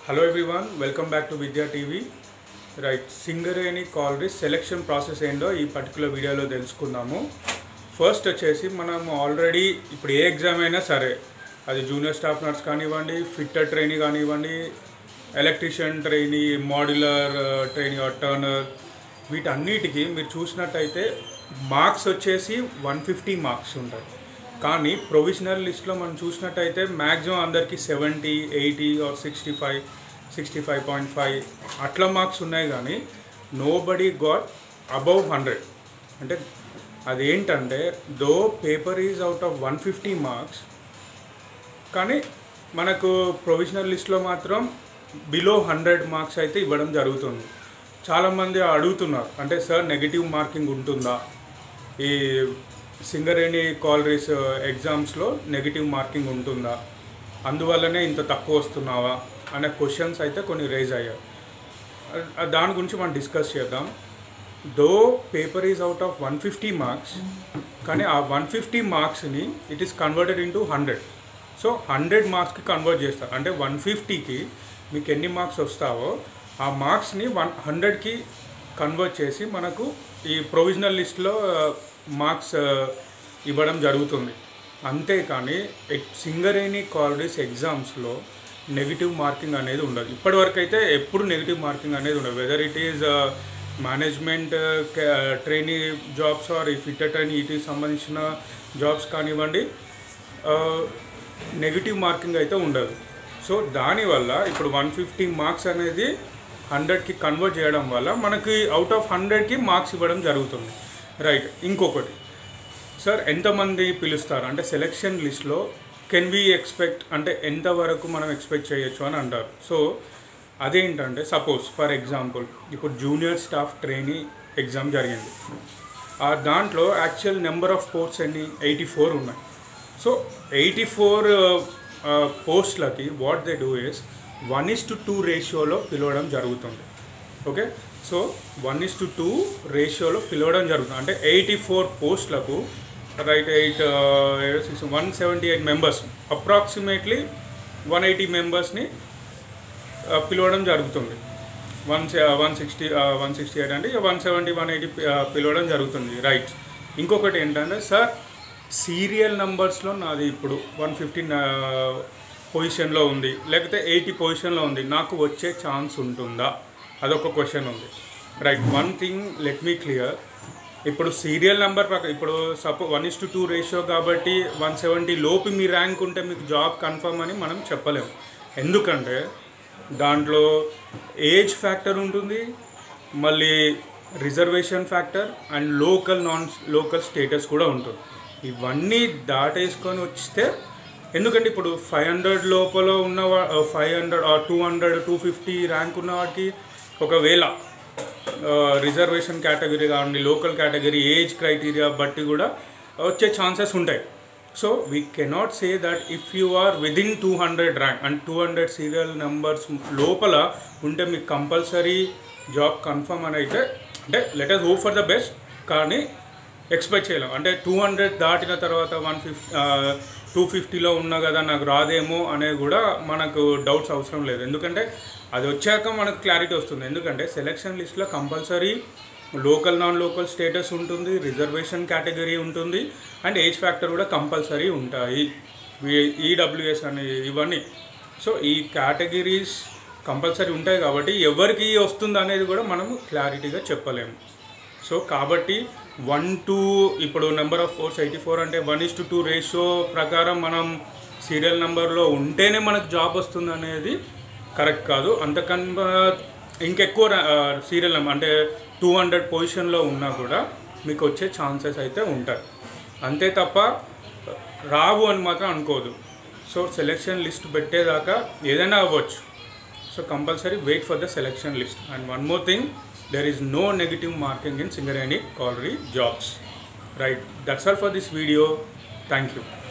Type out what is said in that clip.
hello everyone welcome back to Vidya TV right Singareni collieries selection process ఏంటో ఈ particular వీడియోలో తెలుసుకుందాము ఫస్ట్ వచ్చేసి మనం ఆల్రెడీ ఇప్పుడు ఏ ఎగ్జామ్ అయినా సరే అది జూనియర్ స్టాఫ్ నర్స్ కానివ్వండి ఫిట్టర్ ట్రైనీ కానివ్వండి electrician trainee modular trainee or turner వీటన్నిటికీ మీరు చూసినట్టయితే మార్క్స్ వచ్చేసి వన్ ఫిఫ్టీ మార్క్స్ ఉంటాయి కానీ ప్రొవిజనల్ లిస్ట్లో మనం చూసినట్టయితే మ్యాక్సిమం అందరికీ seventy eighty or sixty five sixty five point five అట్లా మార్క్స్ ఉన్నాయి కానీ nobody got above hundred అంటే అదేంటంటే though paper is out of one fifty marks కానీ మనకు ప్రొవిజనల్ లిస్ట్లో మాత్రం బిలో హండ్రెడ్ మార్క్స్ అయితే ఇవ్వడం జరుగుతుంది చాలామంది అడుగుతున్నారు అంటే సార్ నెగిటివ్ మార్కింగ్ ఉంటుందా ఈ సింగరేణి కాలరీస్ ఎగ్జామ్స్లో నెగిటివ్ మార్కింగ్ ఉంటుందా అందువల్లనే ఇంత తక్కువ వస్తున్నావా అనే క్వశ్చన్స్ అయితే కొన్ని రేజ్ అయ్యాయి ఆ- దాని గురించి మనం డిస్కస్ చేద్దాం though paper is out of one fifty marks కానీ ఆ వన్ ఫిఫ్టీ మార్క్స్ని it is converted into hundred so hundred మార్క్స్కి కన్వర్ట్ చేస్తారు అంటే వన్ ఫిఫ్టీకి మీకు ఎన్ని మార్క్స్ వస్తావో ఆ మార్క్స్ని వన్ హండ్రెడ్కి కన్వర్ట్ చేసి మనకు ఈ ప్రొవిజనల్ లిస్ట్లో మార్క్స్ ఇవ్వడం జరుగుతుంది అంతేకాని ఎక్- సింగరేణి కాలరీస్ ఎగ్జామ్స్లో నెగిటివ్ మార్కింగ్ అనేది ఉండదు ఇప్పటివరకు అయితే ఎప్పుడు నెగిటివ్ మార్కింగ్ అనేది ఉండదు whether it is management trainee jobs or ఈ ఫిట్టర్ ట్రైనీ వీటికి సంబంధించిన జాబ్స్ కానివ్వండి నెగిటివ్ మార్కింగ్ అయితే ఉండదు సో దానివల్ల ఇప్పుడు వన్ ఫిఫ్టీ మార్క్స్ అనేది హండ్రెడ్కి కన్వర్ట్ చేయడం వల్ల మనకి అవుట్ ఆఫ్ హండ్రెడ్కి మార్క్స్ ఇవ్వడం జరుగుతుంది రైట్ ఇంకొకటి సార్ ఎంతమంది పిలుస్తారు అంటే సెలెక్షన్ లిస్ట్లో కెన్ వి ఎక్స్పెక్ట్ అంటే ఎంతవరకు మనం ఎక్స్పెక్ట్ చేయొచ్చు అని అంటారు సో అదేంటంటే సపోజ్ ఫర్ ఎగ్జాంపుల్ ఇప్పుడు జూనియర్ స్టాఫ్ ట్రైనీ ఎగ్జామ్ జరిగింది ఆ దాంట్లో యాక్చువల్ నెంబర్ ఆఫ్ పోస్ట్స్ ఎన్ని ఎయిటీ ఫోర్ ఉన్నాయి సో ఎయిటీ ఫోర్ పోస్ట్లకి what they do is one is to two రేషియోలో పిలవడం జరుగుతుంది okay so one is to two రేషియోలో పిలవడం జరుగుతుంది అంటే ఎయిటీ ఫోర్ పోస్ట్లకు right eight six one seventy eight members approximately one eighty మెంబర్స్ని పిలవడం జరుగుతుంది one one sixty one sixty eight అంటే వన్ సెవెంటీ వన్ ఎయిటీ పిలవడం జరుగుతుంది రైట్ ఇంకొకటి ఏంటంటే సార్ సీరియల్ నంబర్స్లో నాది ఇప్పుడు వన్ ఫిఫ్టీన్ పొజిషన్లో ఉంది లేకపోతే ఎయిటీ పొజిషన్లో ఉంది నాకు వచ్చే ఛాన్స్ ఉంటుందా అదొక క్వశ్చన్ ఉంది right one thing let me clear ఇప్పుడు సీరియల్ నెంబర్ ప్రకారం ఇప్పుడు suppose one is to two ratio కాబట్టి వన్ సెవెంటీ లోపు మీ ర్యాంక్ ఉంటే మీకు జాబ్ కన్ఫర్మ్ అని మనం చెప్పలేము ఎందుకంటే దాంట్లో ఏజ్ ఫ్యాక్టర్ ఉంటుంది మళ్ళీ reservation factor and local non local status కూడా ఉంటుంది ఇవన్నీ దాటేసుకొని వస్తే ఎందుకంటే ఇప్పుడు ఫైవ్ హండ్రెడ్ లోపల ఉన్న five hundred two hundred two fifty rank ఉన్న వాడికి ఒకవేళ రిజర్వేషన్ కేటగిరీ కావండి లోకల్ కేటగిరీ ఏజ్ క్రైటీరియా బట్టి కూడా వచ్చే ఛాన్సెస్ ఉంటాయి so we cannot say that if you are within two hundred rank and two hundred serial numbers లోపల ఉంటే మీకు కంపల్సరీ జాబ్ కన్ఫర్మ్ అని అయితే అంటే letter hope for the best కానీ ఎక్స్పెక్ట్ చేయలేం అంటే టూ హండ్రెడ్ దాటిన తర్వాత వన్ ఫిఫ్టీ టూ ఫిఫ్టీలో ఉన్నా కదా నాకు రాదేమో అనేది కూడా మనకు డౌట్స్ అవసరం లేదు ఎందుకంటే అది వచ్చాక మనకు క్లారిటీ వస్తుంది ఎందుకంటే సెలెక్షన్ లిస్ట్లో compulsory local non local status ఉంటుంది రిజర్వేషన్ కేటగిరీ ఉంటుంది అండ్ ఏజ్ ఫ్యాక్టర్ కూడా కంపల్సరీ ఉంటాయి ఈడబ్ల్యూఎస్ అని ఇవన్నీ సో ఈ కేటగిరీస్ కంపల్సరీ ఉంటాయి కాబట్టి ఎవరికి వస్తుంది అనేది కూడా మనము క్లారిటీగా చెప్పలేము సో కాబట్టి వన్ టు ఇప్పుడు number of posts eighty four అంటే one is to two ratio ప్రకారం మనం సీరియల్ నెంబర్లో ఉంటేనే మనకు జాబ్ వస్తుంది అనేది కరెక్ట్ కాదు అంతకన్నా ఇంకెక్కువ సీరియల్ నెంబర్ అంటే టూ హండ్రెడ్ పొజిషన్లో ఉన్నా కూడా మీకు వచ్చే ఛాన్సెస్ అయితే ఉంటాయి అంతే తప్ప రావు అని మాత్రం అనుకోదు సో సెలెక్షన్ లిస్ట్ పెట్టేదాకా ఏదైనా అవ్వచ్చు so compulsory wait for the selection list and one more thing there is no negative marking in Singareni colliery jobs right that's all for this video thank you